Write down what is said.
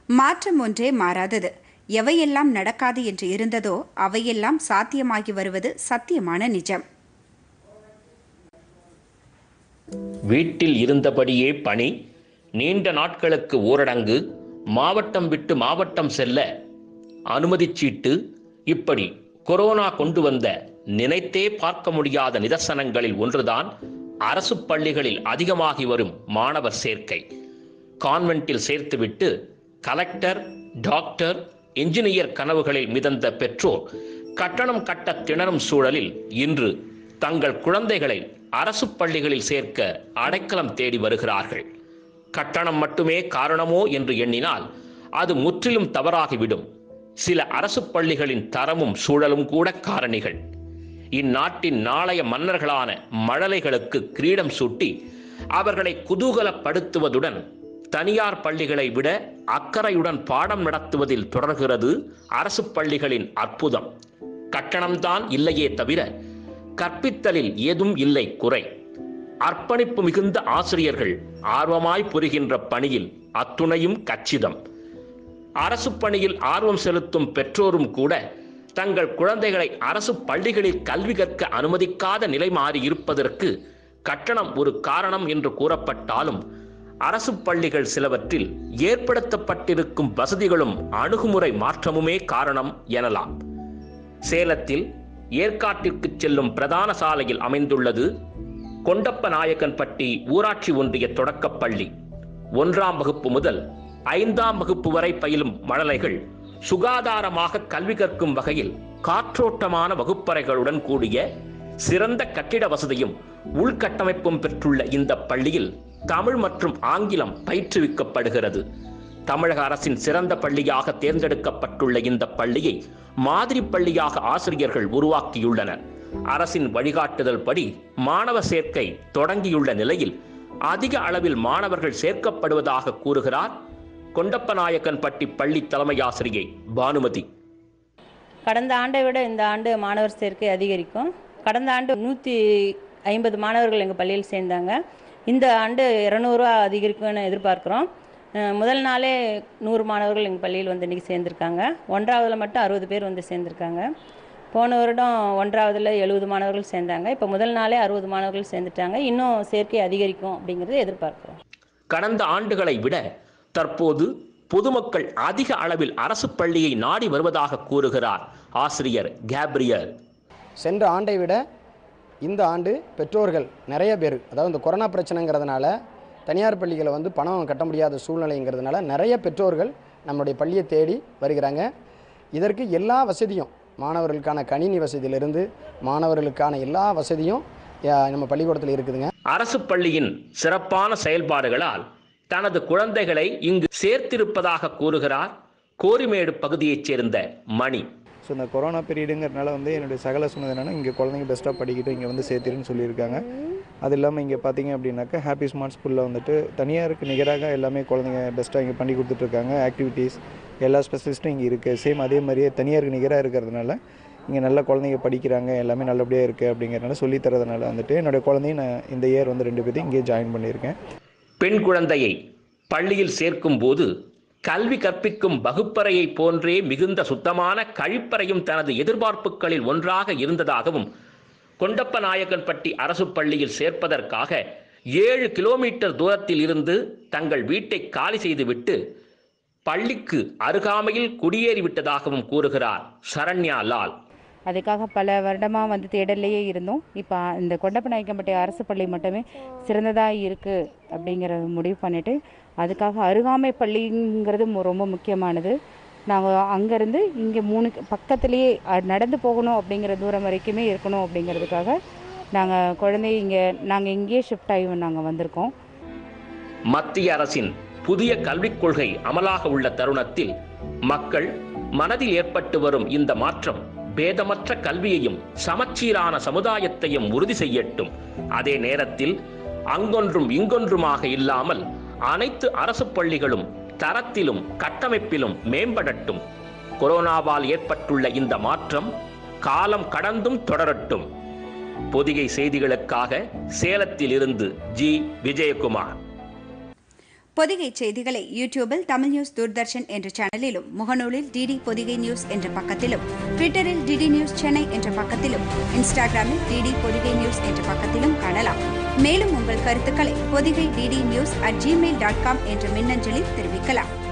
மாற்றம் ஒன்றே மாறாதது எவையெல்லாம் நடக்காது என்று இருந்ததோ அவையெல்லாம் சாத்தியமாகி வருவது சத்தியமான நிஜம் வீட்டில் இருந்தபடியே பணி நீண்ட நாட்களுக்கு ஊரடங்கு மாவட்டம் விட்டு மாவட்டம் செல்ல அனுமதிச் சீட்டு இப்படி கொரோனா கொண்டு வந்த நினைத்தே பார்க்க முடியாத நிதர்சனங்களில் ஒன்றுதான் அரசு பள்ளிகளில் அதிகமாகி வரும் மாணவர் சேர்க்கை கான்வென்ட்டில் சேர்த்துவிட்டு கலெக்டர் டாக்டர் என்ஜினியர் கனவுகளில் மிதந்த பெற்றோர் கட்டணம் கட்ட திணறும் சூழலில் இன்று தங்கள் குழந்தைகளை அரசு பள்ளிகளில் சேர்க்க அடைக்கலம் தேடி வருகிறார்கள் கட்டணம் மட்டுமே காரணமோ என்று எண்ணினால் அது முற்றிலும் தவறாகிவிடும் சில அரசு பள்ளிகளின் தரமும் சூழலும் கூட காரணிகள் இந்நாட்டின் நாளைய மன்னர்களான மழலைகளுக்கு கிரீடம் சூட்டி அவர்களை குதூகலப்படுத்துவதுடன் தனியார் பள்ளிகளை விட அக்கறையுடன் பாடம் நடத்துவதில் தொடர்கிறது அரசு பள்ளிகளின் அற்புதம் கட்டணம்தான் இல்லையே தவிர கற்பித்தலில் ஏதும் இல்லை குறை அர்ப்பணிப்பு மிகுந்த ஆசிரியர்கள் ஆர்வமாய் புரிகின்ற பணியில் அத்துணையும் கச்சிதம் அரசு பணியில் ஆர்வம் செலுத்தும் பெற்றோரும் கூட தங்கள் குழந்தைகளை அரசு பள்ளிகளில் கல்வி கற்க அனுமதிக்காத நிலை மாறி இருப்பதற்கு கட்டணம் ஒரு காரணம் என்று கூறப்பட்டாலும் அரசு பள்ளிகள் சிலவற்றில் ஏற்படுத்தப்பட்டிருக்கும் வசதிகளும் அணுகுமுறை மாற்றமுமே காரணம் எனலாம் சேலத்தில் ஏற்காட்டிற்கு செல்லும் பிரதான சாலையில் அமைந்துள்ளது கொண்டப்ப நாயக்கன்பட்டி ஊராட்சி ஒன்றிய தொடக்கப்பள்ளி ஒன்றாம் வகுப்பு முதல் ஐந்தாம் வகுப்பு வரை பயிலும் மழலைகள் சுகாதாரமாக கல்வி கற்கும் வகையில் காற்றோட்டமான வகுப்பறைகளுடன் கூடிய சிறந்த கட்டிட வசதியும் உள்கட்டமைப்பும் பெற்றுள்ள இந்த பள்ளியில் தமிழ் மற்றும் ஆங்கிலம் பயிற்றுவிக்கப்படுகிறது தமிழக அரசின் சிறந்த பள்ளியாக தேர்ந்தெடுக்கப்பட்டுள்ள இந்த பள்ளியை மாதிரி பள்ளியாக ஆசிரியர்கள் உருவாக்கியுள்ளனர் அரசின் வழிகாட்டுதல் படி மாணவ சேர்க்கை தொடங்கியுள்ள நிலையில் அதிக அளவில் மாணவர்கள் சேர்க்கப்படுவதாக கூறுகிறார் கொண்டப்பநாயக்கன்பட்டி பள்ளி தலைமை ஆசிரியை பானுமதி கடந்த ஆண்டை விட இந்த ஆண்டு மாணவர் சேர்க்கை அதிகரிக்கும் கடந்த ஆண்டு நூற்றி ஐம்பது மாணவர்கள் எங்கள் பள்ளியில் சேர்ந்தாங்க இந்த ஆண்டு இரநூறுவா அதிகரிக்கும்னு எதிர்பார்க்குறோம் அஹ் முதல் நாளே நூறு மாணவர்கள் எங்கள் பள்ளியில் வந்து இன்றைக்கி சேர்ந்துருக்காங்க ஒன்றாவதில் மட்டும் அறுபது பேர் வந்து சேர்ந்துருக்காங்க போன வருடம் ஒன்றாவதில் எழுபது மாணவர்கள் சேர்ந்தாங்க இப்போ முதல் நாளே அறுபது மாணவர்கள் சேர்ந்துட்டாங்க இன்னும் சேர்க்கை அதிகரிக்கும் அப்படிங்கிறத எதிர்பார்க்குறோம் கடந்த ஆண்டுகளை விட தற்போது பொதுமக்கள் அதிக அளவில் அரசு பள்ளியை நாடி வருவதாக கூறுகிறார் ஆசிரியர் கேப்ரியல் சென்ற ஆண்டை விட இந்த ஆண்டு பெற்றோர்கள் நிறைய பேர் அதாவது இந்த கொரோனா பிரச்சனைங்கிறதுனால தனியார் பள்ளிகளை வந்து பணம் கட்ட முடியாத சூழ்நிலைங்கிறதுனால நிறைய பெற்றோர்கள் நம்மளுடைய பள்ளியை தேடி வருகிறாங்க இதற்கு எல்லா வசதியும் மாணவர்களுக்கான கணினி வசதியிலிருந்து மாணவர்களுக்கான எல்லா வசதியும் அஹ், நம்ம பள்ளிக்கூடத்தில் இருக்குதுங்க அரசு பள்ளியின் சிறப்பான செயல்பாடுகளால் தனது குழந்தைகளை இங்கு சேர்த்திருப்பதாக கூறுகிறார் கோரிமேடு பகுதியைச் சேர்ந்த மணி ஸோ இந்த கொரோனா பீரியடுங்கிறனால வந்து என்னுடைய சகல சொன்னது என்னென்னா இங்கே குழந்தைங்க பெஸ்ட்டாக படிக்கட்டும் இங்கே வந்து சேர்த்திருன்னு சொல்லியிருக்காங்க அது இல்லாமல் இங்கே பார்த்தீங்க அப்படின்னாக்கா ஹாப்பி ஸ்மார்ட் ஸ்கூலில் வந்துட்டு தனியாருக்கு நிகராக எல்லாமே குழந்தைங்க பெஸ்ட்டாக இங்கே பண்ணி கொடுத்துட்ருக்காங்க ஆக்டிவிட்டீஸ் எல்லா ஸ்பெஷலிஸ்ட்டும் இங்கே இருக்குது சேம் அதே மாதிரியே தனியாருக்கு நிகராக இருக்கிறதுனால இங்கே நல்ல குழந்தைங்க படிக்கிறாங்க எல்லாமே நல்லபடியாக இருக்குது அப்படிங்கிறனால சொல்லித் தரதுனால வந்துட்டு என்னுடைய குழந்தையும் நான் இந்த இயர் வந்து ரெண்டு பேர்த்தையும் இங்கே ஜாயின் பண்ணியிருக்கேன் பெண் குழந்தையை பள்ளியில் சேர்க்கும் போது கல்வி கற்பிக்கும் வகுப்பறையை போன்றே மிகுந்த சுத்தமான கழிப்பறையும் தனது எதிர்பார்ப்புகளில் ஒன்றாக இருந்ததாகவும் கொண்டப்ப நாயக்கன்பட்டி அரசு பள்ளியில் சேர்ப்பதற்காக ஏழு கிலோமீட்டர் தூரத்தில் இருந்து தங்கள் வீட்டை காலி செய்துவிட்டு பள்ளிக்கு அருகாமையில் குடியேறிவிட்டதாகவும் கூறுகிறார் சரண்யா லால் அதுக்காக பல வருடமாக வந்து தேடலையே இருந்தோம் இப்போ இந்த கொண்டப்பநாயக்கம்பட்டி அரசு பள்ளி மட்டுமே சிறந்ததாக இருக்குது அப்படிங்கிற முடிவு பண்ணிவிட்டு அதுக்காக அருகாமை பள்ளிங்கிறது மு- ரொம்ப முக்கியமானது நாங்கள் அங்கேருந்து இங்கே மூணு பக்கத்துலேயே அஹ், நடந்து போகணும் அப்படிங்கிற தூரம் வரைக்குமே இருக்கணும் அப்படிங்கிறதுக்காக நாங்கள் குழந்தைய இங்கே நாங்கள் இங்கேயே ஷிஃப்ட் ஆகி நாங்கள் வந்திருக்கோம் மத்திய அரசின் புதிய கல்விக் கொள்கை அமலாக உள்ள தருணத்தில் மக்கள் மனதில் ஏற்பட்டு வரும் இந்த மாற்றம் பேதமற்ற கல்வியையும் சமச்சீரான சமுதாயத்தையும் உறுதி செய்யட்டும் அதே நேரத்தில் அங்கொன்றும் இங்கொன்றுமாக இல்லாமல் அனைத்து அரசு பள்ளிகளும் தரத்திலும் கட்டமைப்பிலும் மேம்படட்டும் கொரோனாவால் ஏற்பட்டுள்ள இந்த மாற்றம் காலம் கடந்தும் தொடரட்டும் பொதிகை செய்திகளுக்காக சேலத்தில் இருந்து ஜி விஜயகுமார் பொதிகை செய்திகளை யூடியூபில் தமிழ் நியூஸ் தூர்தர்ஷன் என்ற சேனலிலும் முகநூலில் டிடி பொதிகை நியூஸ் என்ற பக்கத்திலும் ட்விட்டரில் டிடி நியூஸ் சென்னை என்ற பக்கத்திலும் இன்ஸ்டாகிராமில் டிடி பொதிகை நியூஸ் என்ற பக்கத்திலும் காணலாம் மேலும் உங்கள் கருத்துக்களை Podhigai DD news at Gmail dot com என்ற மின்னஞ்சலில் தெரிவிக்கலாம்